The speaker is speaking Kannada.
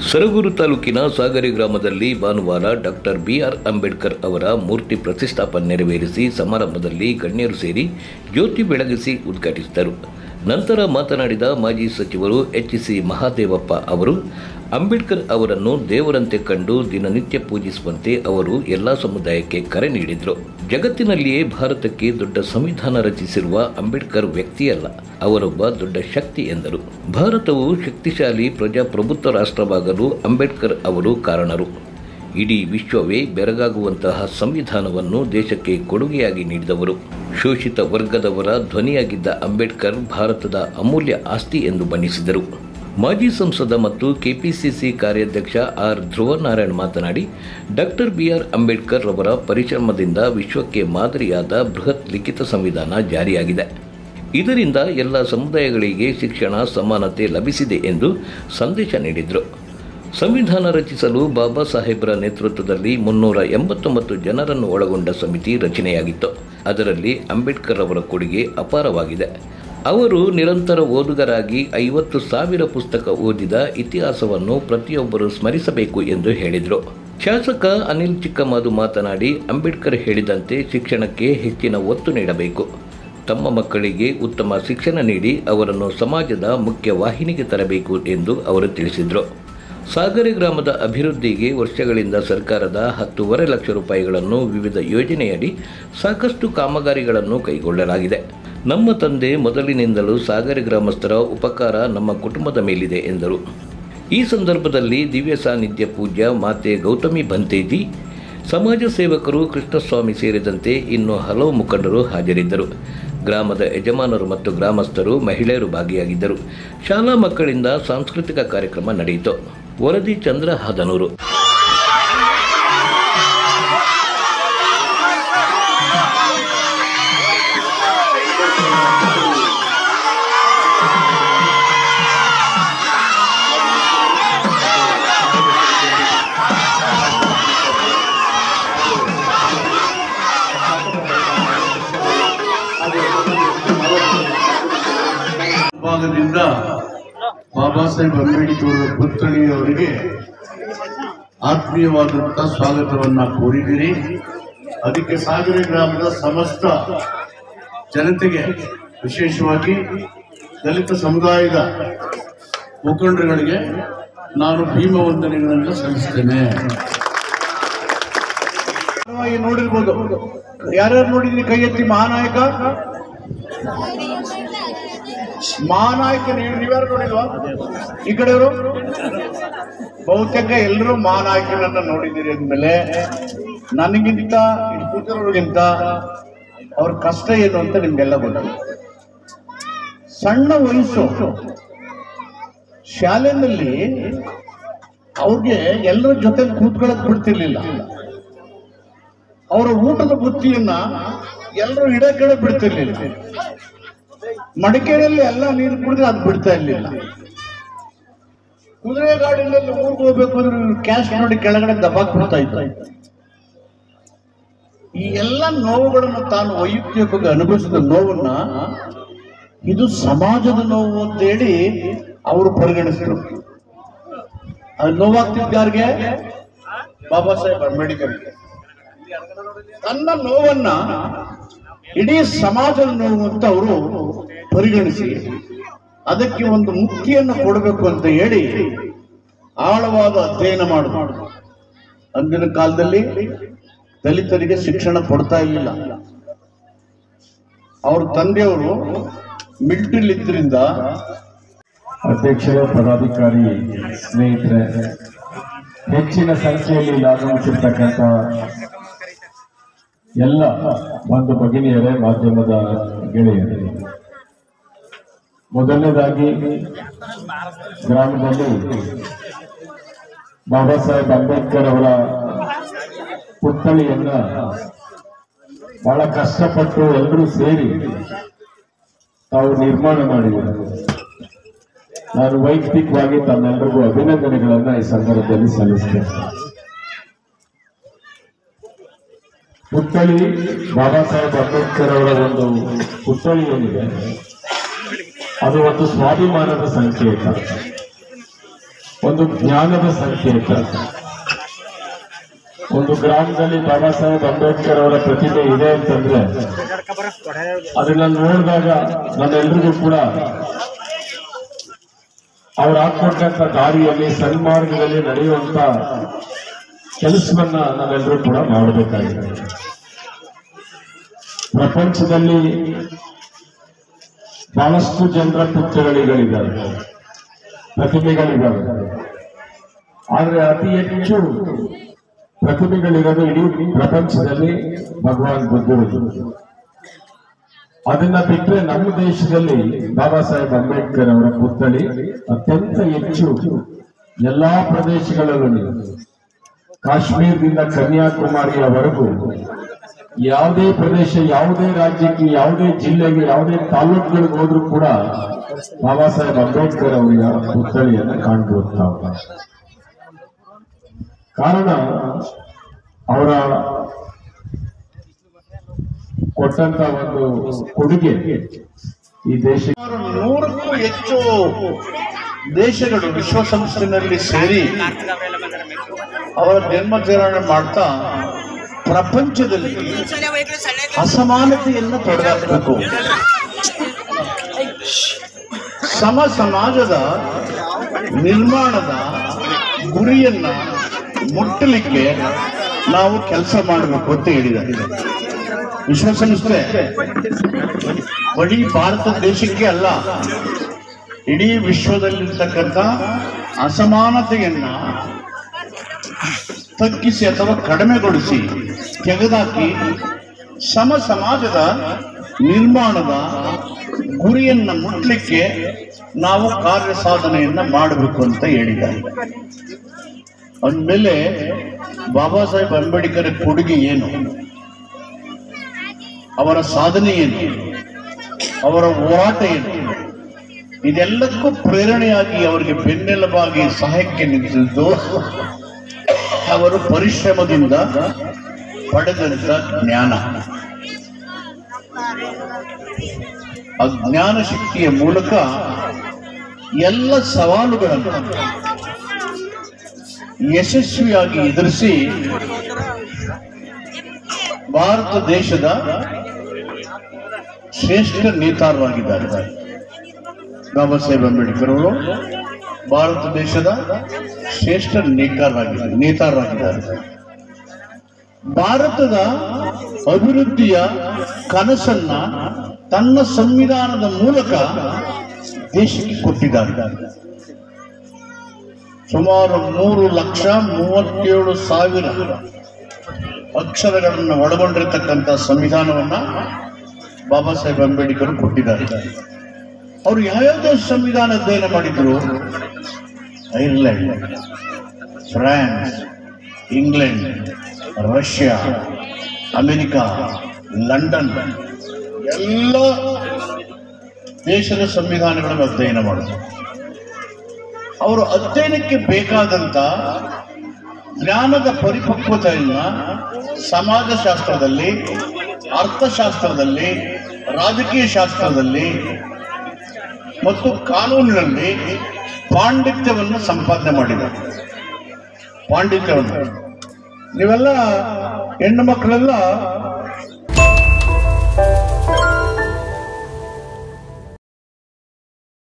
ಸರಗೂರು ತಾಲೂಕಿನ ಸಾಗರಿ ಗ್ರಾಮದಲ್ಲಿ ಭಾನುವಾರ ಡಾಕ್ಟರ್ ಬಿಆರ್ ಅಂಬೇಡ್ಕರ್ ಅವರ ಮೂರ್ತಿ ಪ್ರತಿಷ್ಠಾಪನೆ ನೆರವೇರಿಸಿ ಸಮಾರಂಭದಲ್ಲಿ ಗಣ್ಯರು ಸೇರಿ ಜ್ಯೋತಿ ಬೆಳಗಿಸಿ ಉದ್ಘಾಟಿಸಿದರು ನಂತರ ಮಾತನಾಡಿದ ಮಾಜಿ ಸಚಿವರು ಎಚ್ ಸಿ ಮಹಾದೇವಪ್ಪ ಅವರು ಅಂಬೇಡ್ಕರ್ ಅವರನ್ನು ದೇವರಂತೆ ಕಂಡು ದಿನನಿತ್ಯ ಪೂಜಿಸುವಂತೆ ಅವರು ಎಲ್ಲ ಸಮುದಾಯಕ್ಕೆ ಕರೆ ನೀಡಿದರು ಜಗತ್ತಿನಲ್ಲಿಯೇ ಭಾರತಕ್ಕೆ ದೊಡ್ಡ ಸಂವಿಧಾನ ರಚಿಸಿರುವ ಅಂಬೇಡ್ಕರ್ ವ್ಯಕ್ತಿಯಲ್ಲ ಅವರೊಬ್ಬ ದೊಡ್ಡ ಶಕ್ತಿ ಎಂದರು ಭಾರತವು ಶಕ್ತಿಶಾಲಿ ಪ್ರಜಾಪ್ರಭುತ್ವ ರಾಷ್ಟ್ರವಾಗಲು ಅಂಬೇಡ್ಕರ್ ಅವರು ಕಾರಣರು ಇಡೀ ವಿಶ್ವವೇ ಬೆರಗಾಗುವಂತಹ ಸಂವಿಧಾನವನ್ನು ದೇಶಕ್ಕೆ ಕೊಡುಗೆಯಾಗಿ ನೀಡಿದವರು ಶೋಷಿತ ವರ್ಗದವರ ಧ್ವನಿಯಾಗಿದ್ದ ಅಂಬೇಡ್ಕರ್ ಭಾರತದ ಅಮೂಲ್ಯ ಆಸ್ತಿ ಎಂದು ಬಣ್ಣಿಸಿದರು ಮಾಜಿ ಸಂಸದ ಮತ್ತು ಕೆಪಿಸಿಸಿ ಕಾರ್ಯಾಧ್ಯಕ್ಷ ಆರ್ ಧ್ರುವನಾರಾಯಣ್ ಮಾತನಾಡಿ ಡಾಕ್ಟರ್ ಬಿಆರ್ ಅಂಬೇಡ್ಕರ್ ಅವರ ಪರಿಶ್ರಮದಿಂದ ವಿಶ್ವಕ್ಕೆ ಮಾದರಿಯಾದ ಬೃಹತ್ ಲಿಖಿತ ಸಂವಿಧಾನ ಜಾರಿಯಾಗಿದೆ ಇದರಿಂದ ಎಲ್ಲ ಸಮುದಾಯಗಳಿಗೆ ಶಿಕ್ಷಣ ಸಮಾನತೆ ಲಭಿಸಿದೆ ಎಂದು ಸಂದೇಶ ನೀಡಿದರು ಸಂವಿಧಾನ ರಚಿಸಲು ಬಾಬಾ ಸಾಹೇಬ್ರ ನೇತೃತ್ವದಲ್ಲಿ ಮುನ್ನೂರ ಎಂಬತ್ತೊಂಬತ್ತು ಜನರನ್ನು ಒಳಗೊಂಡ ಸಮಿತಿ ರಚನೆಯಾಗಿತ್ತು ಅದರಲ್ಲಿ ಅಂಬೇಡ್ಕರ್ ಅವರ ಕೊಡುಗೆ ಅಪಾರವಾಗಿದೆ ಅವರು ನಿರಂತರ ಓದುಗರಾಗಿ ಐವತ್ತು ಸಾವಿರ ಪುಸ್ತಕ ಓದಿದ ಇತಿಹಾಸವನ್ನು ಪ್ರತಿಯೊಬ್ಬರು ಸ್ಮರಿಸಬೇಕು ಎಂದು ಹೇಳಿದರು ಶಾಸಕ ಅನಿಲ್ ಚಿಕ್ಕಮಾದು ಮಾತನಾಡಿ ಅಂಬೇಡ್ಕರ್ ಹೇಳಿದಂತೆ ಶಿಕ್ಷಣಕ್ಕೆ ಹೆಚ್ಚಿನ ಒತ್ತು ನೀಡಬೇಕು ತಮ್ಮ ಮಕ್ಕಳಿಗೆ ಉತ್ತಮ ಶಿಕ್ಷಣ ನೀಡಿ ಅವರನ್ನು ಸಮಾಜದ ಮುಖ್ಯ ವಾಹಿನಿಗೆ ತರಬೇಕು ಎಂದು ಅವರು ತಿಳಿಸಿದರು ಸಾಗರಿ ಗ್ರಾಮದ ಅಭಿವೃದ್ಧಿಗೆ ವರ್ಷಗಳಿಂದ ಸರ್ಕಾರದ ಹತ್ತೂವರೆ ಲಕ್ಷ ರೂಪಾಯಿಗಳನ್ನು ವಿವಿಧ ಯೋಜನೆಯಡಿ ಸಾಕಷ್ಟು ಕಾಮಗಾರಿಗಳನ್ನು ಕೈಗೊಳ್ಳಲಾಗಿದೆ ನಮ್ಮ ತಂದೆ ಮೊದಲಿನಿಂದಲೂ ಸಾಗರಿ ಗ್ರಾಮಸ್ಥರ ಉಪಕಾರ ನಮ್ಮ ಕುಟುಂಬದ ಮೇಲಿದೆ ಎಂದರು ಈ ಸಂದರ್ಭದಲ್ಲಿ ದಿವ್ಯ ಸಾನ್ನಿಧ್ಯ ಪೂಜ್ಯ ಮಾತೆ ಗೌತಮಿ ಭಂತೇಜಿ ಸಮಾಜ ಸೇವಕರು ಕೃಷ್ಣಸ್ವಾಮಿ ಸೇರಿದಂತೆ ಇನ್ನು ಹಲವು ಮುಖಂಡರು ಹಾಜರಿದ್ದರು ಗ್ರಾಮದ ಯಜಮಾನರು ಮತ್ತು ಗ್ರಾಮಸ್ಥರು ಮಹಿಳೆಯರು ಭಾಗಿಯಾಗಿದ್ದರು ಶಾಲಾ ಮಕ್ಕಳಿಂದ ಸಾಂಸ್ಕೃತಿಕ ಕಾರ್ಯಕ್ರಮ ನಡೆಯಿತು ವರದಿ ಚಂದ್ರ ಹದನೂರು ಭಾಗದಿಂದ ಬಾಬಾ ಸಾಹೇಬ್ ಅಂಬೇಡ್ಕರ್ ಅವರ ಪುತ್ಥಳಿಯವರಿಗೆ ಆತ್ಮೀಯವಾದಂತಹ ಸ್ವಾಗತವನ್ನ ಕೋರಿದಿರಿ ಅದಕ್ಕೆ ಸಾಗರ ಗ್ರಾಮದ ಸಮಸ್ತ ಜನತೆಗೆ ವಿಶೇಷವಾಗಿ ದಲಿತ ಸಮುದಾಯದ ಮುಖಂಡರುಗಳಿಗೆ ನಾನು ಭೀಮ ವಂದನೆಗಳನ್ನು ಸಲ್ಲಿಸ್ತೇನೆ ನೋಡಿರ್ಬೋದು ಯಾರ್ಯಾರು ನೋಡಿದ್ರಿ ಕೈ ಎತ್ತಿ ಮಹಾನಾಯಕ ಮಹಾನಾಯಕ ನೀವು ನೀವ್ಯಾರು ನೋಡಿಲ್ವಾ ಈ ಕಡೆಯವರು ಬಹುತೇಕ ಎಲ್ಲರೂ ಮಹಾನಾಯಕನನ್ನ ನೋಡಿದ್ದೀರಿ ಅಂದ್ಮೇಲೆ ನನಗಿಂತ ಇಲ್ಲಿ ಕೂತಿರೋರಿಗಿಂತ ಅವ್ರ ಕಷ್ಟ ಏನು ಅಂತ ನಿಮ್ಗೆಲ್ಲ ಗೊತ್ತು ಸಣ್ಣ ವಯಸ್ಸು ಶಾಲೆನಲ್ಲಿ ಅವ್ರಿಗೆ ಎಲ್ಲರ ಜೊತೆ ಕೂತ್ಕೊಳ್ಳಕ್ ಬಿಡ್ತಿರ್ಲಿಲ್ಲ ಅವರ ಊಟದ ಬುತ್ತಿಯನ್ನ ಎಲ್ಲರೂ ಇಡ ಕೆಳ ಬಿಡ್ತಿರ್ಲಿಲ್ಲ ಮಡಿಕೇರಿಯಲ್ಲಿ ಎಲ್ಲ ನೀರು ಕುಡಿದ್ರೆ ಅದು ಬಿಡ್ತಾ ಇರ್ಲಿಲ್ಲ ಕುದುರೆ ಗಾಡಿನಲ್ಲಿ ಊರಿಗೆ ಹೋಗ್ಬೇಕು ಅಂದ್ರೆ ಕ್ಯಾಶ್ ನೋಡಿ ಕೆಳಗಡೆ ದಬಾಕ್ ಬಿಡ್ತಾ ಇತ್ತು ಈ ಎಲ್ಲ ನೋವುಗಳನ್ನು ತಾನು ವೈಯಕ್ತಿಕವಾಗಿ ಅನುಭವಿಸಿದ ನೋವನ್ನ ಇದು ಸಮಾಜದ ನೋವು ಅಂತೇಳಿ ಅವರು ಪರಿಗಣಿಸಿದ್ರು ಅದು ನೋವಾಗ್ತಿದ್ದು ಯಾರಿಗೆ ಬಾಬಾ ಸಾಹೇಬ್ ಅಂಬೇಡ್ಕರ್ಗೆ ತನ್ನ ನೋವನ್ನ ಇಡೀ ಸಮಾಜದ ನೋವು ಅಂತ ಅವರು ಪರಿಗಣಿಸಿ ಅದಕ್ಕೆ ಒಂದು ಮುಕ್ತಿಯನ್ನು ಕೊಡಬೇಕು ಅಂತ ಹೇಳಿ ಆಳವಾದ ಅಧ್ಯಯನ ಮಾಡಿದ್ರು ಅಂದಿನ ಕಾಲದಲ್ಲಿ ದಲಿತರಿಗೆ ಶಿಕ್ಷಣ ಕೊಡ್ತಾ ಇರಲಿಲ್ಲ ಅವ್ರ ತಂದೆಯವರು ಮಿಲಿಟರಿಲಿ ಇದ್ರಿಂದ ಅಧ್ಯಕ್ಷರು ಪದಾಧಿಕಾರಿ ಸ್ನೇಹಿತರೆ ಹೆಚ್ಚಿನ ಸಂಖ್ಯೆಯಲ್ಲಿ ಇಲ್ಲಿ ಆಗಮಿಸಿರ್ತಕ್ಕಂಥ ಎಲ್ಲ ಒಂದು ಭಗಿನಿಯರೇ ಮಾಧ್ಯಮದ ಗೆಳೆಯರೇ ಮೊದಲನೇದಾಗಿ ಗ್ರಾಮದಲ್ಲಿ ಬಾಬಾ ಸಾಹೇಬ್ ಅಂಬೇಡ್ಕರ್ ಅವರ ಪುತ್ಥಳಿಯನ್ನ ಬಹಳ ಕಷ್ಟಪಟ್ಟು ಎಲ್ಲರೂ ಸೇರಿ ತಾವು ನಿರ್ಮಾಣ ಮಾಡಿದರು ನಾನು ವೈಯಕ್ತಿಕವಾಗಿ ತಮ್ಮೆಲ್ಲರಿಗೂ ಅಭಿನಂದನೆಗಳನ್ನ ಈ ಸಂದರ್ಭದಲ್ಲಿ ಸಲ್ಲಿಸ್ತೇನೆ ಪುತ್ಥಳಿ ಬಾಬಾ ಸಾಹೇಬ್ ಅಂಬೇಡ್ಕರ್ ಅವರ ಒಂದು ಪುತ್ಥಳಿ ಏನಿದೆ ಅದು ಒಂದು ಸ್ವಾಭಿಮಾನದ ಸಂಕೇತ ಒಂದು ಜ್ಞಾನದ ಸಂಕೇತ ಒಂದು ಗ್ರಾಮದಲ್ಲಿ ಬಾಬಾ ಸಾಹೇಬ್ ಅಂಬೇಡ್ಕರ್ ಅವರ ಪ್ರತಿಮೆ ಇದೆ ಅಂತಂದ್ರೆ ಅದನ್ನ ನೋಡಿದಾಗ ನಮ್ಮೆಲ್ರಿಗೂ ಕೂಡ ಅವ್ರು ಹಾಕೊಟ್ಟಂತ ದಾರಿಯಲ್ಲಿ ಸನ್ಮಾರ್ಗದಲ್ಲಿ ನಡೆಯುವಂತ ಕೆಲಸವನ್ನ ನಾವೆಲ್ಲರೂ ಕೂಡ ಮಾಡಬೇಕಾಗಿದೆ ಪ್ರಪಂಚದಲ್ಲಿ ಬಹಳಷ್ಟು ಜನರ ಪುತ್ಥಳಿಗಳಿದ್ದಾವೆ ಪ್ರತಿಮೆಗಳಿದ್ದಾವೆ ಆದ್ರೆ ಅತಿ ಹೆಚ್ಚು ಪ್ರತಿಮೆಗಳಿರೋದು ಇಡೀ ಪ್ರಪಂಚದಲ್ಲಿ ಭಗವಾನ್ ಬುದ್ಧರು ಅದನ್ನ ಬಿಟ್ಟರೆ ನಮ್ಮ ದೇಶದಲ್ಲಿ ಬಾಬಾ ಸಾಹೇಬ್ ಅಂಬೇಡ್ಕರ್ ಅವರ ಪುತ್ಥಳಿ ಅತ್ಯಂತ ಹೆಚ್ಚು ಎಲ್ಲಾ ಪ್ರದೇಶಗಳಲ್ಲೂ ಕಾಶ್ಮೀರದಿಂದ ಕನ್ಯಾಕುಮಾರಿಯವರೆಗೂ ಯಾವುದೇ ಪ್ರದೇಶ ಯಾವುದೇ ರಾಜ್ಯಕ್ಕೆ ಯಾವುದೇ ಜಿಲ್ಲೆಗೆ ಯಾವುದೇ ತಾಲೂಕುಗಳಿಗೆ ಹೋದ್ರೂ ಕೂಡ ಬಾಬಾ ಸಾಹೇಬ್ ಅಂಬೇಡ್ಕರ್ ಅವರ ಪುತ್ಥಳಿಯನ್ನ ಕಾಣ್ಬೋದು ನಾವು ಕಾರಣ ಅವರ ಕೊಟ್ಟಂತ ಒಂದು ಕೊಡುಗೆ ಈ ದೇಶ ಸುಮಾರು ನೂರಕ್ಕೂ ಹೆಚ್ಚು ದೇಶಗಳು ವಿಶ್ವಸಂಸ್ಥೆಯಲ್ಲಿ ಸೇರಿ ಅವರ ಜನ್ಮಾಚರಣೆ ಮಾಡ್ತಾ ಪ್ರಪಂಚದಲ್ಲಿ ಅಸಮಾನತೆಯನ್ನು ತೊಡೆದಾಕಬೇಕು ಸಮ ಸಮಾಜದ ನಿರ್ಮಾಣದ ಗುರಿಯನ್ನ ಮುಟ್ಟಲಿಕ್ಕೆ ನಾವು ಕೆಲಸ ಮಾಡಬೇಕು ಅಂತ ಹೇಳಿದ್ದಾರೆ ವಿಶ್ವಸಂಸ್ಥೆ ಬರೀ ಭಾರತ ದೇಶಕ್ಕೆ ಅಲ್ಲ ಇಡೀ ವಿಶ್ವದಲ್ಲಿರ್ತಕ್ಕಂಥ ಅಸಮಾನತೆಯನ್ನ ತಗ್ಗಿಸಿ ಅಥವಾ ಕಡಿಮೆಗೊಳಿಸಿ ತೆಗೆದಾಕಿ ಸಮ ಸಮಾಜದ ನಿರ್ಮಾಣದ ಗುರಿಯನ್ನ ಮುಟ್ಲಿಕ್ಕೆ ನಾವು ಕಾರ್ಯ ಸಾಧನೆಯನ್ನ ಮಾಡಬೇಕು ಅಂತ ಹೇಳಿದ್ದಾರೆ ಅಂದಮೇಲೆ ಬಾಬಾ ಸಾಹೇಬ್ ಅಂಬೇಡ್ಕರ್ ಕೊಡುಗೆ ಏನು ಅವರ ಸಾಧನೆ ಏನು ಅವರ ಹೋರಾಟ ಏನು ಇದೆಲ್ಲಕ್ಕೂ ಪ್ರೇರಣೆಯಾಗಿ ಅವರಿಗೆ ಬೆನ್ನೆಲುಬಾಗಿ ಸಹಾಯಕ್ಕೆ ನಿಂತಿದ್ದು ಅವರು ಪರಿಶ್ರಮದಿಂದ ಪಡೆದಂತ ಜ್ಞಾನ ಆ ಜ್ಞಾನ ಶಕ್ತಿಯ ಮೂಲಕ ಎಲ್ಲ ಸವಾಲುಗಳನ್ನು ಯಶಸ್ವಿಯಾಗಿ ಎದುರಿಸಿ ಭಾರತ ದೇಶದ ಶ್ರೇಷ್ಠ ನೇತಾರರಾಗಿದ್ದಾರೆ ಬಾಬಾ ಸಾಹೇಬ್ ಅಂಬೇಡ್ಕರ್ ಅವರು ಭಾರತ ದೇಶದ ಶ್ರೇಷ್ಠ ನೇತಾರರಾಗಿದ್ದಾರೆ ನೇತಾರರಾಗಿದ್ದಾರೆ ಭಾರತದ ಅಭಿವೃದ್ಧಿಯ ಕನಸನ್ನ ತನ್ನ ಸಂವಿಧಾನದ ಮೂಲಕ ದೇಶಕ್ಕೆ ಕೊಟ್ಟಿದ್ದಾರೆ ಸುಮಾರು ಮೂರು ಲಕ್ಷ ಮೂವತ್ತೇಳು ಸಾವಿರ ಅಕ್ಷರಗಳನ್ನು ಒಳಗೊಂಡಿರ್ತಕ್ಕಂಥ ಸಂವಿಧಾನವನ್ನ ಬಾಬಾ ಸಾಹೇಬ್ ಅಂಬೇಡ್ಕರ್ ಕೊಟ್ಟಿದ್ದಾರೆ ಅವರು ಯಾವ್ಯಾವ ಸಂವಿಧಾನ ಅಧ್ಯಯನ ಮಾಡಿದ್ರು Ireland France England Russia America London ಎಲ್ಲ ದೇಶದ ಸಂವಿಧಾನಗಳನ್ನು ಅಧ್ಯಯನ ಮಾಡಿದ್ರು ಅವರು ಅಧ್ಯಯನಕ್ಕೆ ಬೇಕಾದಂತ ಜ್ಞಾನದ ಪರಿಪಕ್ವತೆಯನ್ನ ಸಮಾಜಶಾಸ್ತ್ರದಲ್ಲಿ ಅರ್ಥಶಾಸ್ತ್ರದಲ್ಲಿ ರಾಜಕೀಯ ಶಾಸ್ತ್ರದಲ್ಲಿ ಮತ್ತು ಕಾನೂನಿನಲ್ಲಿ ಪಾಂಡಿತ್ಯವನ್ನು ಸಂಪಾದನೆ ಮಾಡಿದ್ದಾರೆ ಪಾಂಡಿತ್ಯವನ್ನು ನೀವೆಲ್ಲ ಹೆಣ್ಣು ಮಕ್ಕಳೆಲ್ಲ